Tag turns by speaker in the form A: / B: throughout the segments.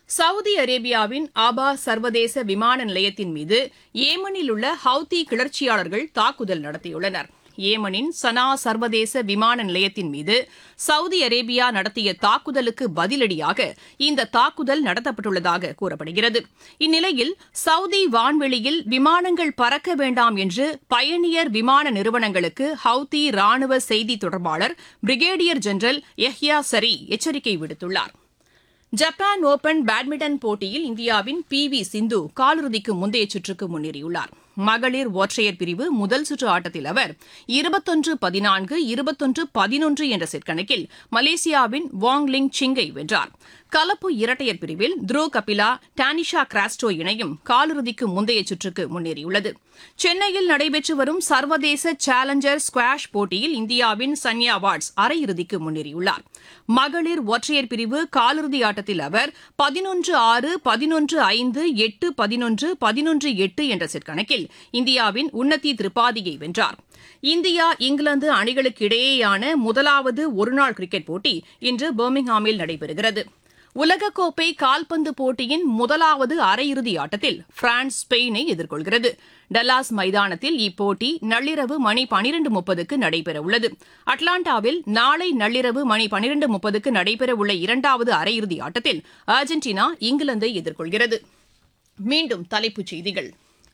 A: Saudi அரேபியாவின் ஆபா சர்வதேச விமான நிலையத்தின் மீது ஏமனில் உள்ள ஹவுதி கிளர்ச்சியாளர்கள் தாக்குதல் நடத்தியுள்ளனர் ஏமனின் சனா சர்வதேச விமான நிலையத்தின் மீது சவுதி அரேபியா நடத்திய தாக்குதலுக்கு பதிலடியாக இந்த தாக்குதல் நடத்தப்பட்டுள்ளதாக கூறப்படுகிறது இந்நிலையில் சவுதி வான்வெளியில் விமானங்கள் பறக்க வேண்டாம் என்று பயணியர் விமான நிறுவனங்களுக்கு ஹவுதி ராணுவ செய்தி தொடர்பாளர் பிரிகேடியர் ஜெனரல் யஹ்யா சரி எச்சரிக்கை விடுத்துள்ளார் ஜப்பான் ஓபன் பேட்மிண்டன் போட்டியில் இந்தியாவின் பி வி சிந்து காலிறுதிக்கு முந்தைய சுற்றுக்கு முன்னேறியுள்ளார் மகளிர் ஒற்றையர் பிரிவு முதல் சுற்று ஆட்டத்தில் அவர் இருபத்தொன்று பதினான்கு இருபத்தொன்று பதினொன்று என்ற செட் கணக்கில் மலேசியாவின் வாங் லிங் சிங்கை வென்றார் கலப்பு இரட்டையர் பிரிவில் த்ரோ கபிலா டானிஷா கிராஸ்டோ இணையும் காலிறுதிக்கு முந்தைய சுற்றுக்கு முன்னேறியுள்ளது சென்னையில் நடைபெற்று வரும் சர்வதேச சேலஞ்சர் ஸ்குவாஷ் போட்டியில் இந்தியாவின் சன்யா வாட்ஸ் அரையிறுதிக்கு முன்னேறியுள்ளார் மகளிர் ஒற்றையர் பிரிவு காலிறுதி ஆட்டத்தில் அவர் பதினொன்று ஆறு பதினொன்று ஐந்து எட்டு பதினொன்று பதினொன்று எட்டு என்ற செட் கணக்கில் இந்தியாவின் உன்னதி திரிபாதியை வென்றார் இந்தியா இங்கிலாந்து அணிகளுக்கு இடையேயான முதலாவது ஒருநாள் கிரிக்கெட் போட்டி இன்று பர்மிங்ஹாமில் நடைபெறுகிறது உலகக்கோப்பை கால்பந்து போட்டியின் முதலாவது அரையிறுதி ஆட்டத்தில் பிரான்ஸ் ஸ்பெயினை எதிர்கொள்கிறது டல்லாஸ் மைதானத்தில் இப்போட்டி நள்ளிரவு மணி பனிரெண்டு முப்பதுக்கு நடைபெறவுள்ளது அட்லாண்டாவில் நாளை நள்ளிரவு மணி பனிரெண்டு முப்பதுக்கு நடைபெறவுள்ள இரண்டாவது அரையிறுதி ஆட்டத்தில் அர்ஜென்டினா இங்கிலாந்தை எதிர்கொள்கிறது மீண்டும் தலைப்புச் செய்திகள்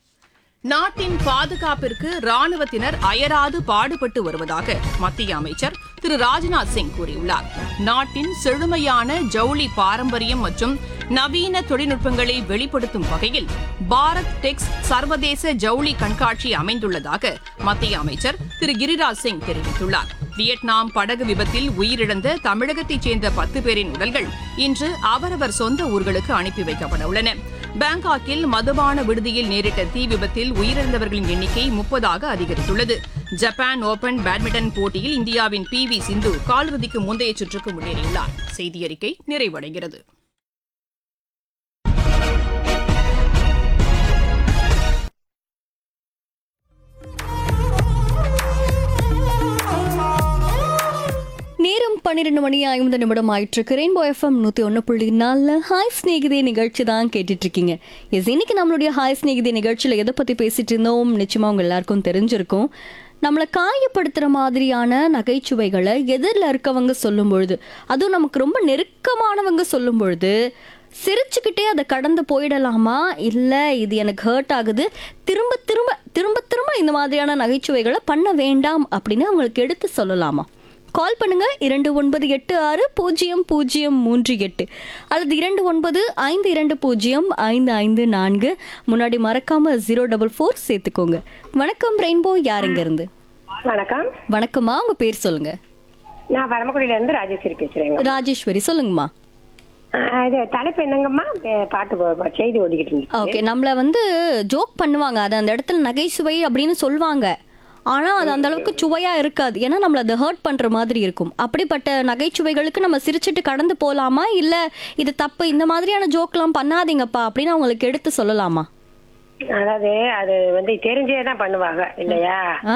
A: நாட்டின் பாதுகாப்பிற்கு ராணுவத்தினர் அயராது பாடுபட்டு வருவதாக மத்திய அமைச்சர் திரு ராஜ்நாத் சிங் கூறியுள்ளார் நாட்டின் செழுமையான ஜவுளி பாரம்பரியம் மற்றும் நவீன தொழில்நுட்பங்களை வெளிப்படுத்தும் வகையில் பாரத் டெக்ஸ் சர்வதேச ஜவுளி கண்காட்சி அமைந்துள்ளதாக மத்திய அமைச்சர் திரு கிரிராஜ் சிங் தெரிவித்துள்ளார் வியட்நாம் படகு விபத்தில் உயிரிழந்த தமிழகத்தைச் சேர்ந்த பத்து பேரின் உடல்கள் இன்று அவரவர் சொந்த ஊர்களுக்கு அனுப்பி வைக்கப்பட உள்ளன பாங்காக்கில் மதுபான விடுதியில் நேரிட்ட தீ விபத்தில் உயிரிழந்தவர்களின் எண்ணிக்கை முப்பதாக அதிகரித்துள்ளது ஜப்பான் ஓபன் பேட்மிண்டன் போட்டியில் இந்தியாவின் பி வி சிந்து காலிறுதிக்கு முந்தைய சுற்றுக்கு முன்னேறியுள்ளார் செய்தியறிக்கை நிறைவடைகிறது
B: நேரம் பன்னிரெண்டு மணி ஐம்பது நிமிடம் ஆயிட்டு ரெயின்போ எஃப்எம் நூற்றி ஒன்று புள்ளி நாலில் ஹாய் ஸ்நேகிதே நிகழ்ச்சி தான் கேட்டுட்டு இருக்கீங்க எஸ் இன்னைக்கு நம்மளுடைய ஹாய் ஸ்நேகிதே நிகழ்ச்சியில் எதை பற்றி பேசிட்டு இருந்தோம் நிச்சயமாக உங்க எல்லாருக்கும் தெரிஞ்சிருக்கும் நம்மளை காயப்படுத்துகிற மாதிரியான நகைச்சுவைகளை எதிரில் இருக்கவங்க சொல்லும் பொழுது அதுவும் நமக்கு ரொம்ப நெருக்கமானவங்க சொல்லும் பொழுது சிரிச்சுக்கிட்டே அதை கடந்து போயிடலாமா இல்லை இது எனக்கு ஹர்ட் ஆகுது திரும்ப திரும்ப திரும்ப திரும்ப இந்த மாதிரியான நகைச்சுவைகளை பண்ண வேண்டாம் அப்படின்னு அவங்களுக்கு எடுத்து சொல்லலாமா கால் பண்ணுங்க இரண்டு ஒன்பது எட்டு ஆறு பூஜ்ஜியம் பூஜ்ஜியம் மூன்று எட்டு அல்லது இரண்டு ஒன்பது ஐந்து இரண்டு பூஜ்ஜியம் ஐந்து ஐந்து நான்கு முன்னாடி மறக்காம ஜீரோ டபுள் ஃபோர் சேர்த்துக்கோங்க வணக்கம் ரெயின்போ யாருங்க இருந்து
C: வணக்கம்
B: வணக்கம்மா உங்க பேர் சொல்லுங்க
C: நான் பரமக்குடியில இருந்து ராஜேஸ்வரி பேசுறேங்க
B: ராஜேஸ்வரி சொல்லுங்கம்மா
C: ஆஹ் இது தலைப்பு என்னங்கம்மா பே- பாட்டு போ- போ- செய்தி ஓடிக்கிட்டு இருக்கு
B: ஓகே நம்மள வந்து ஜோக் பண்ணுவாங்க அது அந்த இடத்துல நகைச்சுவை அப்படின்னு சொல்லுவாங்க ஆனா அது அந்த அளவுக்கு சுவையா இருக்காது ஏன்னா நம்மள அதை ஹர்ட் பண்ற மாதிரி இருக்கும் அப்படிப்பட்ட நகைச்சுவைகளுக்கு நம்ம சிரிச்சிட்டு கடந்து போலாமா இல்ல இது தப்பு இந்த மாதிரியான ஜோக்லாம் பண்ணாதீங்கப்பா அப்படின்னு அவங்களுக்கு எடுத்து சொல்லலாமா
C: அதாவது அது வந்து தெரிஞ்சே தான் பண்ணுவாங்க இல்லையா
B: ஆ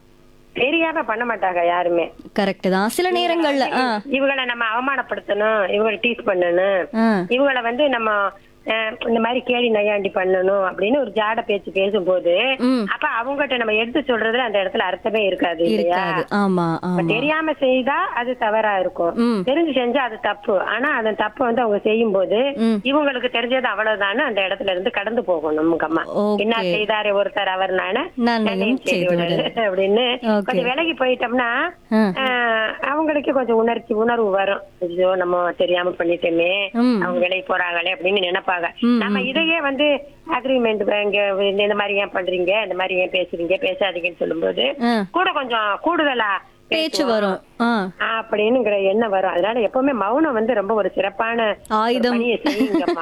C: தெரியாம பண்ண மாட்டாங்க யாருமே
B: கரெக்ட் தான் சில நேரங்கள்ல ஆ
C: இவங்கள நம்ம அவமானப்படுத்தணும் இவங்களை டீஸ் பண்ணணும்
B: ஆ
C: இவங்கள வந்து நம்ம அஹ், இந்த மாதிரி கேலி நையாண்டி பண்ணணும் அப்படின்னு ஒரு ஜாட பேச்சு பேசும்போது
B: ம்.
C: அப்ப அவங்ககிட்ட நம்ம எடுத்து சொல்றதுல அந்த இடத்துல அர்த்தமே இருக்காது இல்லையா
B: இருக்காது ஆமா
C: இப்ப
B: ஆமா
C: தெரியாம செய்தா அது தவறா இருக்கும்
B: ம்.
C: தெரிஞ்சு செஞ்சா அது தப்பு ஆனா அந்த தப்பு வந்து அவங்க செய்யும் போது
B: ம்.
C: இவங்களுக்கு தெரிஞ்சது அவ்வளவுதான்னு அந்த இடத்துல இருந்து கடந்து போகணும் நமக்கு அம்மா
B: Okay.
C: என்ன செய்தாரே ஒருத்தர் அவர் நானு
B: நன்மையும்
C: நன்மையும்
B: செய்து
C: செய்து
B: விடு.
C: விடு அப்படின்னு
B: Okay.
C: கொஞ்சம் விலகி போயிட்டோம்னா
B: ஆ.
C: ஆஹ், அவங்களுக்கு கொஞ்சம் உணர்ச்சி உணர்வு வரும் ஐயோ நம்ம தெரியாம பண்ணிட்டோமே
B: ம்.
C: அவங்க விலைக்கு போறாங்களே அப்படின்னு நினைப்பாங்க
B: ம்,
C: நம்ம இதையே வந்து அக்ரிமெண்ட் இங்க இந்த மாதிரி ஏன் பண்றீங்க இந்த மாதிரி ஏன் பேசுறீங்க பேசாதீங்கன்னு சொல்லும்போது
B: ஆ,
C: கூட கொஞ்சம் கூடுதலா
B: பேச்சு வரும் ஆ
C: அப்படின்னுங்கிற எண்ணம் வரும் அதனால எப்பவுமே மௌனம் வந்து ரொம்ப ஒரு சிறப்பான ஒரு
B: ஆயுதம்.
C: பணியை செய்யுங்கம்மா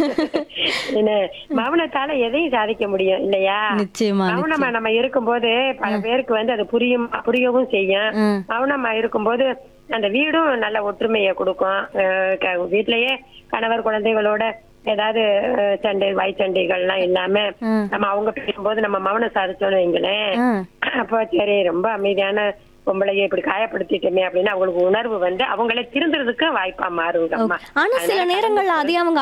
C: என்ன மௌனத்தால எதையும் சாதிக்க முடியும் இல்லையா
B: நிச்சயமா
C: மௌனமா நம்ம இருக்கும்போது பல பேருக்கு வந்து அது புரியும் புரியவும் செய்யும்
B: ம்.
C: மௌனமா இருக்கும்போது அந்த வீடும் நல்ல ஒற்றுமையை கொடுக்கும் அஹ் க- வீட்லயே கணவர் குழந்தைகளோட ஏதாவது அஹ், சண்டை வாய் சண்டைகள்லாம் இல்லாம
B: ம்.
C: நம்ம அவங்க பேசும்போது நம்ம மௌனம் சாதிச்சோம்னு வைங்களேன்
B: ஆ
C: அப்போ சரி ரொம்ப அமைதியான பொம்பளைய இப்படி காயப்படுத்திட்டோமே அப்படின்னு அவங்களுக்கு உணர்வு வந்து அவங்களே திருந்துறதுக்கு வாய்ப்பா மாறுங்க அம்மா
B: ஆனா சில நேரங்கள்ல அதே அவங்க